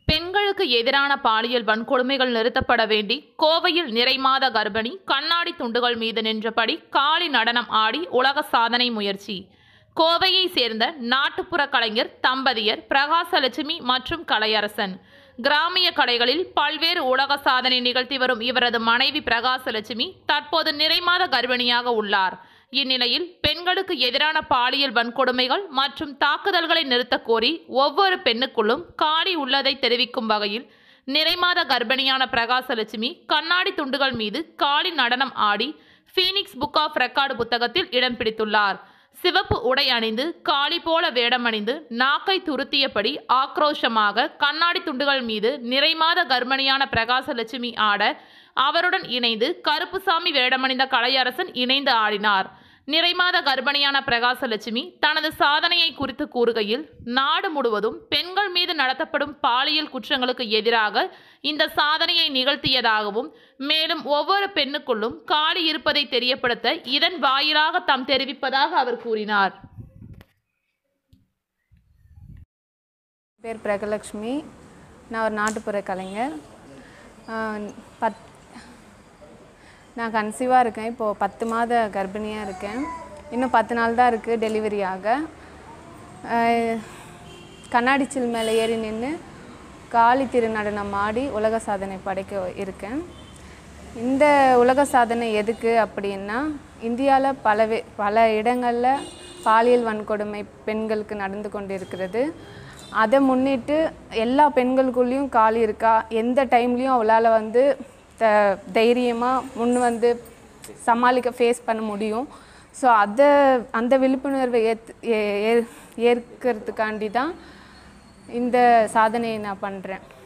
பெண்களுக்கு எதிரான பாலியல் வன்கொடுமைகள் நிறுத்தப்பட வேண்டி கோவையில் நிறைமாத கர்ப்பிணி கண்ணாடி துண்டுகள் மீது நின்றபடி காளி நடனம் ஆடி உலக சாதனை முயற்சி கோவையை சேர்ந்த நாட்டுப்புற கலைஞர் தம்பதியர் பிரகாசலட்சுமி மற்றும் கலையரசன் கிராமிய கலைகளில் பல்வேறு உலக சாதனை நிகழ்த்தி வரும் இவரது மனைவி பிரகாசலட்சுமி தற்போது நிறைமாத கர்ப்பிணியாக உள்ளார் இந்நிலையில் பெண்களுக்கு எதிரான பாலியல் வன்கொடுமைகள் மற்றும் தாக்குதல்களை நிறுத்தக் கோரி ஒவ்வொரு பெண்ணுக்குள்ளும் காளி உள்ளதை தெரிவிக்கும் வகையில் நிறைமாத கர்ப்பிணியான பிரகாசலட்சுமி கண்ணாடி துண்டுகள் மீது காளி நடனம் ஆடி ஃபீனிக்ஸ் புக் ஆஃப் ரெக்கார்டு புத்தகத்தில் இடம் பிடித்துள்ளார் சிவப்பு உடை அணிந்து காளி போல வேடமணிந்து நாக்கை துருத்தியபடி ஆக்ரோஷமாக கண்ணாடி துண்டுகள் மீது நிறைமாத கர்ப்பிணியான பிரகாசலட்சுமி ஆட அவருடன் இணைந்து கருப்புசாமி வேடமணிந்த கலையரசன் இணைந்து ஆடினார் நிறைமாத கர்ப்பிணியான பிரகாசலட்சுமி தனது சாதனையை குறித்து கூறுகையில் நாடு முழுவதும் பெண்கள் மீது நடத்தப்படும் பாலியல் குற்றங்களுக்கு எதிராக இந்த சாதனையை நிகழ்த்தியதாகவும் மேலும் ஒவ்வொரு பெண்ணுக்குள்ளும் காளி இருப்பதை தெரியப்படுத்த இதன் வாயிலாக தாம் தெரிவிப்பதாக அவர் கூறினார் பேர் பிரகலக்ஷ்மி நான் ஒரு நாட்டுப்புற கலைஞர் ஆஹ் பத் நான் கன்சீவாக இருக்கேன் இப்போது பத்து மாத கர்ப்பிணியாக இருக்கேன் இன்னும் பத்து நாள் தான் இருக்குது டெலிவரி ஆக ஆஹ் கண்ணாடி சில் மேலே ஏறி நின்று காளி திருநடனம் ஆடி உலக சாதனை படைக்க இருக்கேன் இந்த உலக சாதனை எதுக்கு அப்படின்னா இந்தியாவில் பல வே பல இடங்களில் பாலியல் வன்கொடுமை பெண்களுக்கு நடந்து கொண்டு இருக்கிறது அதை முன்னிட்டு எல்லா பெண்களுக்குள்ளேயும் காளி இருக்கா எந்த டைம்லேயும் அவளால் வந்து த தைரியமாக முன் வந்து சமாளிக்க ஃபேஸ் பண்ண முடியும் ஸோ அதை அந்த விழிப்புணர்வை ஏத் ஏ- ஏ- ஏற்கிறதுக்காண்டி தான் இந்த சாதனையை நான் பண்ணுறேன்